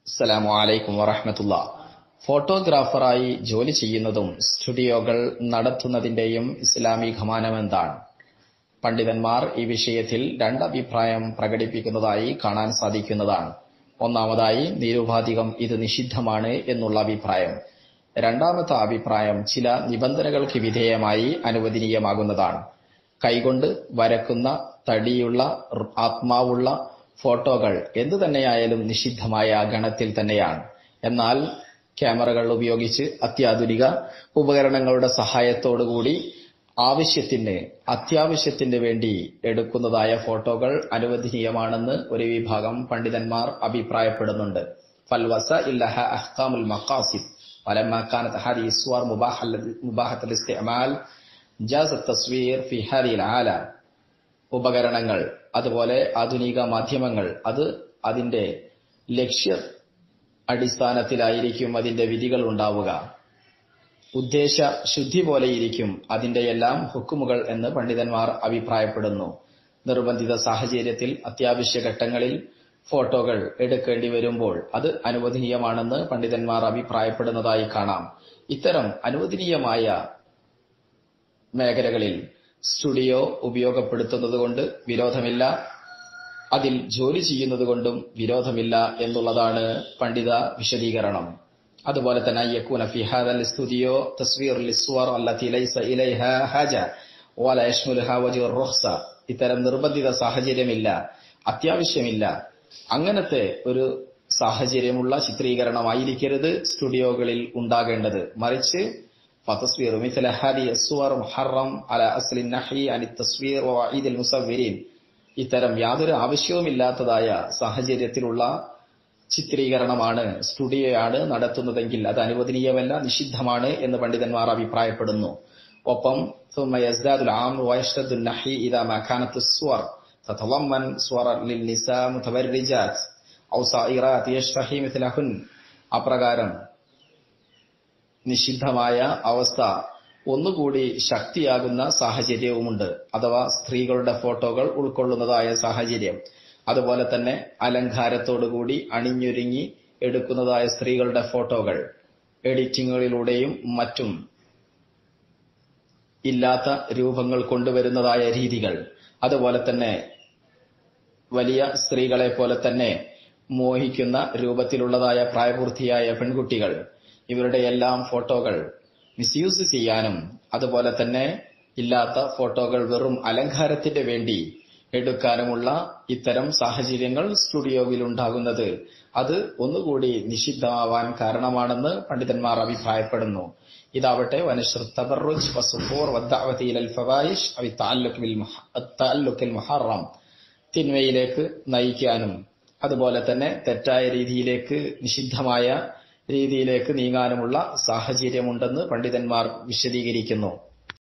അസ്സലാമു അലൈക്കും വറഹ്മത്തുള്ള ഫോട്ടോഗ്രാഫറായി ജോലി ചെയ്യുന്നതും സ്റ്റുഡിയോകൾ നടത്തുന്നതിന്റെയും ഇസ്ലാമിക മാനമെന്താണ് പണ്ഡിതന്മാർ ഈ വിഷയത്തിൽ രണ്ടഭിപ്രായം പ്രകടിപ്പിക്കുന്നതായി കാണാൻ സാധിക്കുന്നതാണ് ഒന്നാമതായി നിരുപാധികം ഇത് നിഷിദ്ധമാണ് എന്നുള്ള അഭിപ്രായം രണ്ടാമത്തെ അഭിപ്രായം ചില നിബന്ധനകൾക്ക് വിധേയമായി അനുവദനീയമാകുന്നതാണ് കൈകൊണ്ട് വരക്കുന്ന തടിയുള്ള ആത്മാവുള്ള ഫോട്ടോകൾ എന്തു തന്നെയായാലും നിഷിദ്ധമായ ഗണത്തിൽ തന്നെയാണ് എന്നാൽ ക്യാമറകൾ ഉപയോഗിച്ച് അത്യാധുനിക ഉപകരണങ്ങളുടെ സഹായത്തോടുകൂടി ആവശ്യത്തിന് അത്യാവശ്യത്തിന് വേണ്ടി എടുക്കുന്നതായ ഫോട്ടോകൾ അനുവദനീയമാണെന്ന് ഒരു വിഭാഗം പണ്ഡിതന്മാർ അഭിപ്രായപ്പെടുന്നുണ്ട് ഫൽവസ ഇല്ലഹ അഹ്കാമുൽ മഖാസിദ് ولما كانت هذه الصور مباحة مباحة الاستعمال جاز التصوير في هذه العالم ഉപകരണങ്ങൾ അതുപോലെ ആധുനിക മാധ്യമങ്ങൾ അത് അതിന്റെ ലക്ഷ്യ അടിസ്ഥാനത്തിലായിരിക്കും അതിന്റെ വിധികൾ ഉണ്ടാവുക ഉദ്ദേശ ശുദ്ധി പോലെയിരിക്കും അതിന്റെ എല്ലാം ഹുക്കുമുകൾ എന്ന് പണ്ഡിതന്മാർ അഭിപ്രായപ്പെടുന്നു നിർബന്ധിത സാഹചര്യത്തിൽ അത്യാവശ്യ ഘട്ടങ്ങളിൽ ഫോട്ടോകൾ എടുക്കേണ്ടി വരുമ്പോൾ അത് അനുവദനീയമാണെന്ന് പണ്ഡിതന്മാർ അഭിപ്രായപ്പെടുന്നതായി കാണാം ഇത്തരം അനുവദനീയമായ മേഖലകളിൽ സ്റ്റുഡിയോ ഉപയോഗപ്പെടുത്തുന്നത് കൊണ്ട് വിരോധമില്ല അതിൽ ജോലി ചെയ്യുന്നത് കൊണ്ടും വിരോധമില്ല എന്നുള്ളതാണ് പണ്ഡിത വിശദീകരണം അതുപോലെ തന്നെ യക്കൂന ഫി ഹാദൽ സ്റ്റുഡിയോ തസ്വീർ ലിസ്വർ അല്ലത്തി ലൈസ ഇലൈഹ ഹാജ വല യഷ്മുൽഹ വജു റുഹ്സ ഇത്തരം നിർബന്ധിത സാഹചര്യമില്ല അത്യാവശ്യമില്ല അങ്ങനത്തെ ഒരു സാഹചര്യമുള്ള ചിത്രീകരണമായിരിക്കരുത് സ്റ്റുഡിയോകളിൽ ഉണ്ടാകേണ്ടത് മറിച്ച് فتصوير مثل هذه الصور محرم على أصل النحي عن التصوير ووعيد المصورين ഇത്തരം യാതൊരു ആവശ്യവുമില്ലാത്തതായ സാഹചര്യത്തിലുള്ള ചിത്രീകരണമാണ് സ്റ്റുഡിയോയാണ് നടത്തുന്നതെങ്കിൽ അത് അനുവദനീയമല്ല നിഷിദ്ധമാണ് എന്ന് പണ്ഡിതന്മാർ അഭിപ്രായപ്പെടുന്നു ഒപ്പം ثم يزداد العام ويشتد النحي إذا ما كانت الصور تتضمن صور للنساء متبرجات أو صائرات يشتهي مثلهن അപ്രകാരം നിഷിദ്ധമായ അവസ്ഥ ഒന്നുകൂടി ശക്തിയാകുന്ന സാഹചര്യവുമുണ്ട് അഥവാ സ്ത്രീകളുടെ ഫോട്ടോകൾ ഉൾക്കൊള്ളുന്നതായ സാഹചര്യം അതുപോലെ തന്നെ അലങ്കാരത്തോടുകൂടി അണിഞ്ഞൊരുങ്ങി എടുക്കുന്നതായ സ്ത്രീകളുടെ ഫോട്ടോകൾ എഡിറ്റിങ്ങുകളിലൂടെയും മറ്റും ഇല്ലാത്ത രൂപങ്ങൾ കൊണ്ടുവരുന്നതായ രീതികൾ അതുപോലെ തന്നെ വലിയ സ്ത്രീകളെ പോലെ തന്നെ മോഹിക്കുന്ന രൂപത്തിലുള്ളതായ പ്രായപൂർത്തിയായ പെൺകുട്ടികൾ ഇവരുടെ എല്ലാം ഫോട്ടോകൾ മിസ്യൂസ് ചെയ്യാനും അതുപോലെ തന്നെ ഇല്ലാത്ത ഫോട്ടോകൾ വെറും അലങ്കാരത്തിന്റെ വേണ്ടി എടുക്കാനുമുള്ള ഇത്തരം സാഹചര്യങ്ങൾ സ്റ്റുഡിയോയിൽ ഉണ്ടാകുന്നത് അത് ഒന്നുകൂടി നിഷിദ്ധമാവാൻ കാരണമാണെന്ന് പണ്ഡിതന്മാർ അഭിപ്രായപ്പെടുന്നു ഇതാവട്ടെ വനശ്രുത്തബറുജ് വസുഫൂർ വദ്ദാവതിയിൽ ഫവായിഷ് അവി താല്ലുക്കിൽ മുഹറം തിന്മയിലേക്ക് നയിക്കാനും അതുപോലെ തന്നെ തെറ്റായ രീതിയിലേക്ക് നിഷിദ്ധമായ രീതിയിലേക്ക് നീങ്ങാനുമുള്ള സാഹചര്യമുണ്ടെന്ന് പണ്ഡിതന്മാർ വിശദീകരിക്കുന്നു